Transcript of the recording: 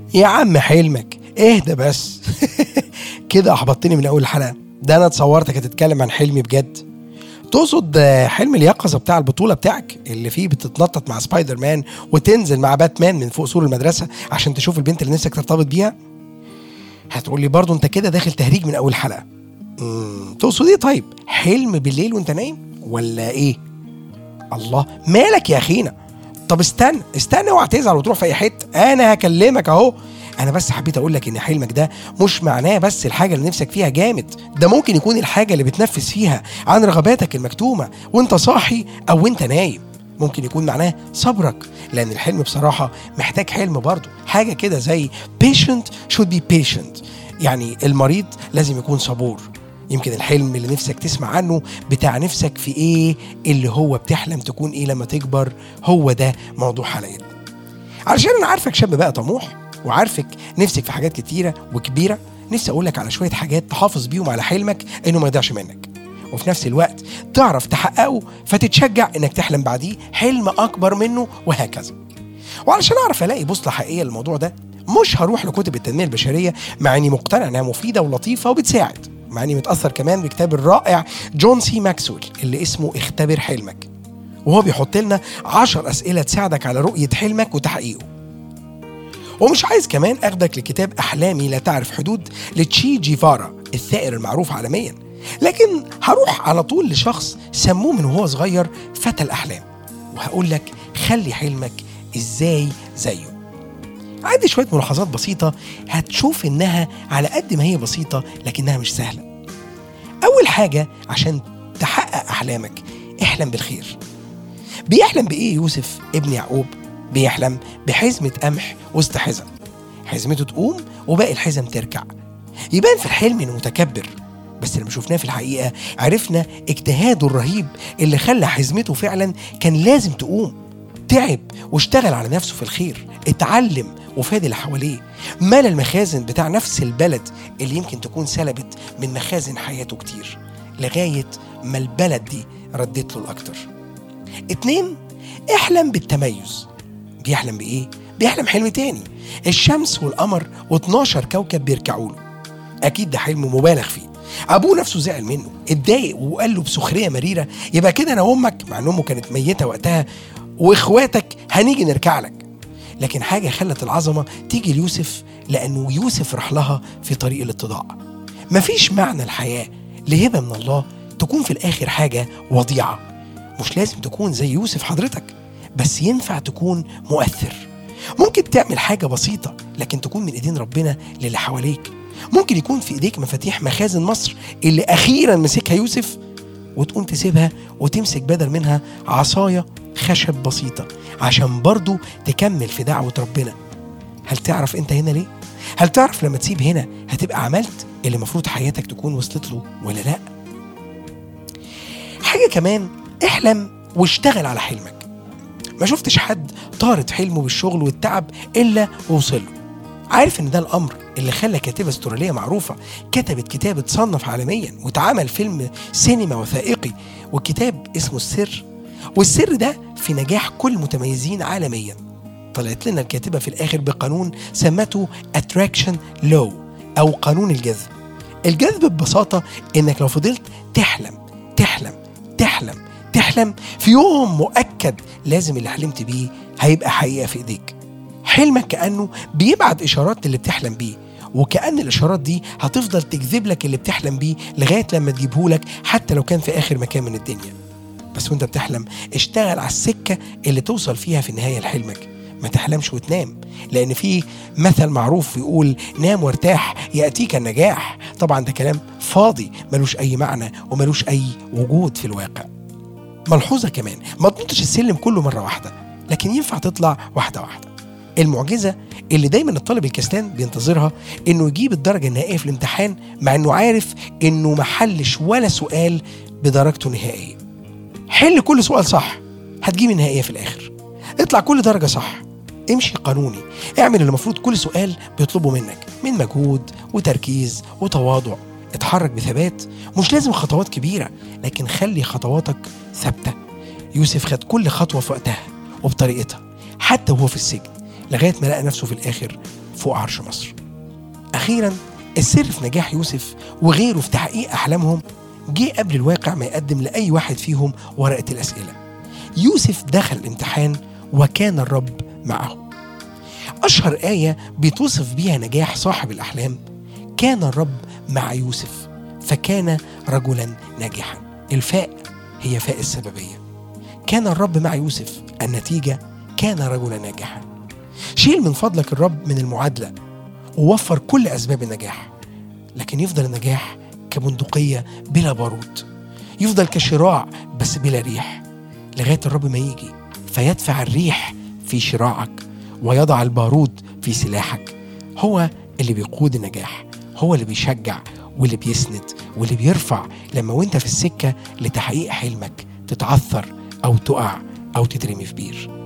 يا عم حلمك اهدى بس كده احبطتني من اول الحلقه ده انا اتصورتك هتتكلم عن حلمي بجد تقصد آه، حلم اليقظه بتاع البطوله بتاعك اللي فيه بتتنطط مع سبايدر مان وتنزل مع باتمان من فوق سور المدرسه عشان تشوف البنت اللي نفسك ترتبط بيها هتقول لي برضه انت كده داخل تهريج من اول حلقه مم، تقصد ايه طيب حلم بالليل وانت نايم ولا ايه الله مالك يا اخينا طب استنى استنى اوعى تزعل وتروح في اي حته انا هكلمك اهو انا بس حبيت اقول لك ان حلمك ده مش معناه بس الحاجه اللي نفسك فيها جامد ده ممكن يكون الحاجه اللي بتنفذ فيها عن رغباتك المكتومه وانت صاحي او وانت نايم ممكن يكون معناه صبرك لان الحلم بصراحه محتاج حلم برضه حاجه كده زي patient should be patient يعني المريض لازم يكون صبور يمكن الحلم اللي نفسك تسمع عنه بتاع نفسك في ايه اللي هو بتحلم تكون ايه لما تكبر هو ده موضوع حلقتنا علشان انا عارفك شاب بقى طموح وعارفك نفسك في حاجات كتيره وكبيره نفسي اقول لك على شويه حاجات تحافظ بيهم على حلمك انه ما يضيعش منك وفي نفس الوقت تعرف تحققه فتتشجع انك تحلم بعديه حلم اكبر منه وهكذا وعلشان اعرف الاقي بوصله حقيقيه للموضوع ده مش هروح لكتب التنميه البشريه مع اني مقتنع انها مفيده ولطيفه وبتساعد مع اني متاثر كمان بكتاب الرائع جون سي ماكسويل اللي اسمه اختبر حلمك وهو بيحط لنا عشر اسئله تساعدك على رؤيه حلمك وتحقيقه ومش عايز كمان اخدك لكتاب احلامي لا تعرف حدود لتشي جيفارا الثائر المعروف عالميا لكن هروح على طول لشخص سموه من وهو صغير فتى الاحلام وهقول لك خلي حلمك ازاي زيه عندي شويه ملاحظات بسيطه هتشوف انها على قد ما هي بسيطه لكنها مش سهله اول حاجه عشان تحقق احلامك احلم بالخير بيحلم بايه يوسف ابن يعقوب بيحلم بحزمه قمح وسط حزم حزمته تقوم وباقي الحزم تركع يبان في الحلم انه متكبر بس لما شفناه في الحقيقه عرفنا اجتهاده الرهيب اللي خلى حزمته فعلا كان لازم تقوم تعب واشتغل على نفسه في الخير اتعلم وفاد اللي حواليه مال المخازن بتاع نفس البلد اللي يمكن تكون سلبت من مخازن حياته كتير لغاية ما البلد دي ردت له الأكتر اتنين احلم بالتميز بيحلم بإيه؟ بيحلم حلم تاني الشمس والقمر و12 كوكب بيركعوا له أكيد ده حلم مبالغ فيه أبوه نفسه زعل منه اتضايق وقال له بسخرية مريرة يبقى كده أنا وأمك مع إن أمه كانت ميتة وقتها وإخواتك هنيجي نركع لك لكن حاجة خلت العظمة تيجي ليوسف لأنه يوسف راح لها في طريق الاتضاع مفيش معنى الحياة لهبة من الله تكون في الآخر حاجة وضيعة مش لازم تكون زي يوسف حضرتك بس ينفع تكون مؤثر ممكن تعمل حاجة بسيطة لكن تكون من إيدين ربنا للي حواليك ممكن يكون في إيديك مفاتيح مخازن مصر اللي أخيرا مسكها يوسف وتقوم تسيبها وتمسك بدل منها عصاية خشب بسيطة عشان برضو تكمل في دعوة ربنا هل تعرف انت هنا ليه؟ هل تعرف لما تسيب هنا هتبقى عملت اللي المفروض حياتك تكون وصلت له ولا لا؟ حاجة كمان احلم واشتغل على حلمك ما شفتش حد طارت حلمه بالشغل والتعب إلا ووصل له عارف ان ده الامر اللي خلى كاتبه استراليه معروفه كتبت كتاب اتصنف عالميا واتعمل فيلم سينما وثائقي والكتاب اسمه السر والسر ده في نجاح كل المتميزين عالميا طلعت لنا الكاتبة في الآخر بقانون سمته Attraction Law أو قانون الجذب الجذب ببساطة إنك لو فضلت تحلم تحلم تحلم تحلم في يوم مؤكد لازم اللي حلمت بيه هيبقى حقيقة في إيديك حلمك كأنه بيبعت إشارات للي بتحلم بيه وكأن الإشارات دي هتفضل تجذب لك اللي بتحلم بيه لغاية لما تجيبهولك حتى لو كان في آخر مكان من الدنيا بس وانت بتحلم اشتغل على السكة اللي توصل فيها في النهاية لحلمك ما تحلمش وتنام لأن في مثل معروف يقول نام وارتاح يأتيك النجاح طبعا ده كلام فاضي ملوش أي معنى وملوش أي وجود في الواقع ملحوظة كمان ما تنطش السلم كله مرة واحدة لكن ينفع تطلع واحدة واحدة المعجزة اللي دايما الطالب الكسلان بينتظرها انه يجيب الدرجة النهائية في الامتحان مع انه عارف انه محلش ولا سؤال بدرجته النهائية حل كل سؤال صح هتجيب النهائية في الآخر اطلع كل درجة صح امشي قانوني اعمل اللي المفروض كل سؤال بيطلبه منك من مجهود وتركيز وتواضع اتحرك بثبات مش لازم خطوات كبيرة لكن خلي خطواتك ثابتة يوسف خد كل خطوة في وقتها وبطريقتها حتى وهو في السجن لغاية ما لقى نفسه في الآخر فوق عرش مصر أخيرا السر في نجاح يوسف وغيره في تحقيق أحلامهم جه قبل الواقع ما يقدم لأي واحد فيهم ورقة الأسئلة يوسف دخل الامتحان وكان الرب معه أشهر آية بتوصف بيها نجاح صاحب الأحلام كان الرب مع يوسف فكان رجلا ناجحا الفاء هي فاء السببية كان الرب مع يوسف النتيجة كان رجلا ناجحا شيل من فضلك الرب من المعادلة ووفر كل أسباب النجاح لكن يفضل النجاح كبندقية بلا بارود يفضل كشراع بس بلا ريح لغاية الرب ما يجي فيدفع الريح في شراعك ويضع البارود في سلاحك هو اللي بيقود النجاح هو اللي بيشجع واللي بيسند واللي بيرفع لما وانت في السكة لتحقيق حلمك تتعثر أو تقع أو تترمي في بير